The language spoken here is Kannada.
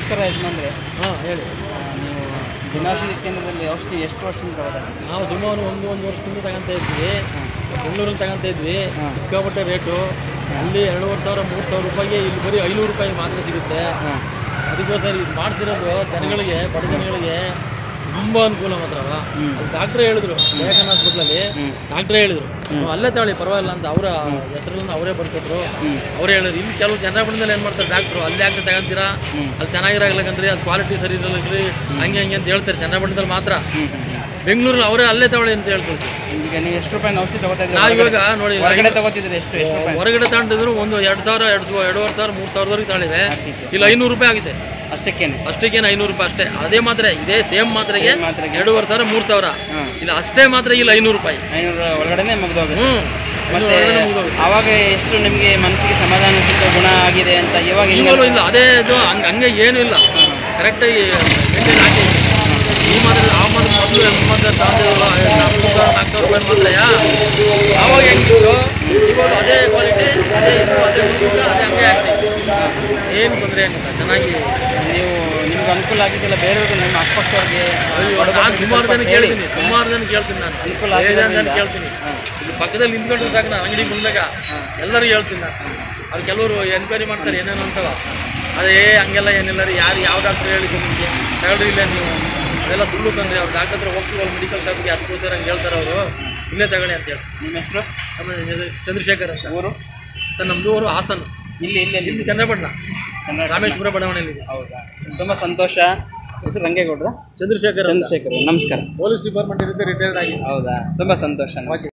ನಮಸ್ಕಾರ ಯಜಮಾನ್ರೆ ಹಾಂ ಹೇಳಿ ಆ, ನೀವು ಜನೌಷಧಿ ಕೇಂದ್ರದಲ್ಲಿ ಔಷಧಿ ಎಷ್ಟು ವರ್ಷದಿಂದ ತಗೋತಾ ನಾವು ಸುಮಾರು ಒಂದು ಒಂದು ವರ್ಷದಿಂದ ತಗೊಂತ ಇದ್ವಿ ಬೆಂಗಳೂರಲ್ಲಿ ತಗೊಂತ ಇದ್ವಿ ಹಾಂ. ಸಿಕ್ಕಾಪಟ್ಟೆ ರೇಟು ಅಲ್ಲಿ ಎರಡೂವರೆ ಸಾವಿರ ಮೂರು ಸಾವಿರ ರೂಪಾಯಿಗೆ ಇಲ್ಲಿ ಬರೀ ಐನೂರು ರೂಪಾಯಿ ಮಾತ್ರ ಸಿಗುತ್ತೆ ಹಾಂ ಅದಕ್ಕೋಸ್ಕರ ಇದು ಮಾಡ್ತಿರೋದು ಜನಗಳಿಗೆ ಬಡ ಜನಗಳಿಗೆ ತುಂಬ ಅನುಕೂಲ ಮಾತ್ರ ಅಲ್ಲ ಹ್ಮ್. ಅದು ಡಾಕ್ಟ್ರೇ ಹೇಳಿದ್ರು ವಿವೇಕಾನಂದ ಹಾಸ್ಪಿಟ್ಲಲ್ಲಿ ಹ್ಮ್. ಡಾಕ್ಟ್ರೇ ಹೇಳಿದ್ರು ನೀವು ಅಲ್ಲೇ ತಗೊಳ್ಳಿ ಪರವಾಗಿಲ್ಲ ಅಂತ ಅವರ ಹೆಸರನ್ನ ಅವರೇ ಬರ್ಕೊಟ್ರು ಹ್ಮ್. ಅವರೇ ಹೇಳಿದ್ರು ಇಲ್ಲಿ ಕೆಲವು ಚಂದ್ರಪಟ್ಟಣದಲ್ಲಿ ಏನು ಮಾಡ್ತಾರೆ ಡಾಕ್ಟ್ರು ಅಲ್ಲಿ ಯಾಕೆ ತಗೊಂತೀರಾ ಹ್ಮ್. ಅಲ್ಲಿ ಚೆನ್ನಾಗಿರಾಗ್ಲಕ್ಕಂದ್ರೆ ಅದು ಕ್ವಾಲಿಟಿ ಸರಿ ಇರಲಿಕ್ರಿ ಹಂಗೆ ಹಂಗೆ ಅಂತ ಹೇಳ್ತಾರೆ ಚಂದ್ರಪಟ್ಟಣದಲ್ಲಿ ಮಾತ್ರ ಹ್ಞೂ ಹ್ಞೂ ಬೆಂಗಳೂರಲ್ಲಿ ಅವರೇ ಅಲ್ಲೇ ತಗೊಳ್ಳಿ ಅಂತ ಹೇಳ್ತಾರೆ ಈಗ ನೀವು ಎಷ್ಟು ರೂಪಾಯಿ ಔಷಧಿ ತಗೋತಾ ನಾವು ಇದ್ದೀರಿ ಇವಾಗ ನೋಡಿ ಹೊರಗಡೆ ತಗೋತಿದ್ರೆ ಎಷ್ಟು ಎಷ್ಟು ರೂಪಾಯಿ ಹೊರಗಡೆ ತಗೊಂಡಿದ್ರು ಒಂದು ಎರಡು ಸಾವಿರ ಎರಡು ಸಾವಿರ ಎರಡೂವರೆ ಸಾವಿರ ಮೂರು ಸಾವಿರದವರೆಗೆ ತಗೊಂಡಿವೆ ಇಲ್ಲಿ ಐನೂರು ರೂಪಾಯಿ ಆಗಿದೆ ಅಷ್ಟಕ್ಕೇನೆ ಅಷ್ಟಕ್ಕೇನು ಐನೂರು ರೂಪಾಯಿ ಅಷ್ಟೇ ಅದೇ ಮಾತ್ರೆ ಇದೇ ಸೇಮ್ ಮಾತ್ರೆಗೆ Same ಮಾತ್ರೆಗೆ. ಎರಡೂವರೆ ಸಾವಿರ ಮೂರು ಸಾವಿರ ಹಾಂ ಇಲ್ಲ ಅಷ್ಟೇ ಮಾತ್ರ ಇಲ್ಲ ಐನೂರು ರೂಪಾಯಿ ಐನೂರು ಒಳಗಡೆನೆ ಮುಗ್ದೋಗುತ್ತೆ ಹ್ಞೂ ಮತ್ತೆ ಆವಾಗ ಎಷ್ಟು ನಿಮಗೆ ಮನಸ್ಸಿಗೆ ಸಮಾಧಾನ ಸಿಕ್ಕ ಗುಣ ಆಗಿದೆ ಅಂತ ಇವಾಗ ಹೆಂಗೆ ಇವಾಗಲೂ ಇಲ್ಲ ಅದೇ ಇದು ಹಂಗೆ ಹಂಗೆ ಏನೂ ಇಲ್ಲ ಕರೆಕ್ಟಾಗಿ ಮೇಂಟೈನ್ ಆಗಿ ಈ ಮಾತ್ರ ಆ ಮಾತ್ರ ಮೊದಲು ಎಷ್ಟು ಮಾತ್ರ ತಗೊಂಡಿದ್ರು ಮೂರು ಸಾವಿರ ನಾಲ್ಕು ಸಾವಿರ ರೂಪಾಯಿ ಮಾತ್ರೆಯಾ ಆವಾಗ ಹೆಂಗಿತ್ತು ಇವಾಗ ಅದೇ ಕ್ವಾಲಿಟಿ ಅದೇ ಇದು ಅದೇ ಗುಣ, ಅದೇ ಹಂಗೆ ಆಗ್ತೈತೆ ಏನು ತೊಂದರೆ ಏನಿಲ್ಲ ಚೆನ್ನಾಗಿ ನೀವು ನಿಮ್ಗೆ ಅನುಕೂಲ ಆಗಿದ್ದಿಲ್ಲ ಬೇರೆಯವ್ರಿಗೆ ನಿಮ್ಮ ಅಕ್ಕಪಕ್ಕವ್ರಿಗೆ ನಾನು ಸುಮಾರು ಜನ ಕೇಳ್ತೀನಿ ಸುಮಾರು ಜನ ಕೇಳ್ತೀನಿ ನಾನು ಅನುಕೂಲ ಬೇಜಾನ್ ಜನ ಆಗಿರೋದ್ರಿಂದ. ಕೇಳ್ತೀನಿ ಇಲ್ಲಿ ಪಕ್ಕದಲ್ಲಿ ನಿಂತ್ಕೊಂಡ್ರೆ ಸಾಕು ನಾನು ಅಂಗಡಿ ಬಂದಾಗ ಎಲ್ಲರೂ ಹೇಳ್ತೀನಿ ನಾನು ಅವ್ರು ಕೆಲವರು ಎನ್ಕ್ವೈರಿ ಮಾಡ್ತಾರೆ ಏನೇನು ಅಂತವ ಅದೇ ಹಂಗೆಲ್ಲ ಏನಿಲ್ಲ ರೀ ಯಾರು ಯಾವ ಡಾಕ್ಟ್ರ್ ಹೇಳಿದ್ರು ನಿಮಗೆ ತಗೊಳ್ರಿ ಇಲ್ಲ ನೀವು ಅದೆಲ್ಲ ಸುಳ್ಳು ತಂದ್ರೆ ಅವ್ರು ಡಾಕ್ಟರ್ ಹತ್ರ ಹೋಗ್ತೀವಲ್ಲ ಮೆಡಿಕಲ್ ಶಾಪಿಗೆ ಹತ್ಕೋತಾರೆ ಹಂಗೆ ಹೇಳ್ತಾರೆ ಅವರು ಇಲ್ಲೇ ತಗೊಳ್ಳಿ ಅಂತ ಹೇಳಿ ನಿಮ್ಮ ಹೆಸರು ಆಮೇಲೆ ಹೆಸರು ಚಂದ್ರಶೇಖರ್ ಅಂತ ಊರು ಸರ್ ನಮ್ಮದು ಊರು ಹಾಸನ ಇಲ್ಲಿ ಇಲ್ಲಿ ಇಲ್ಲಿ ಚಂದ್ರಪಟ್ಟಣ ಕನ್ನಡ ರಾಮೇಶ್ವರ ಬಡಾವಣೆಯಲ್ಲಿ ಹೌದಾ ತುಂಬ ಸಂತೋಷ ಹೆಸರು ರಂಗೇಗೌಡ್ರ ಚಂದ್ರಶೇಖರ್ ಅಂತ ಚಂದ್ರಶೇಖರ್ ನಮಸ್ಕಾರ ಪೊಲೀಸ್ ಡಿಪಾರ್ಟ್ಮೆಂಟ್ ಇರುತ್ತೆ ರಿಟೈರ್ಡ್ ಆಗಿ ಹೌದಾ ತುಂಬ ಸಂತೋಷ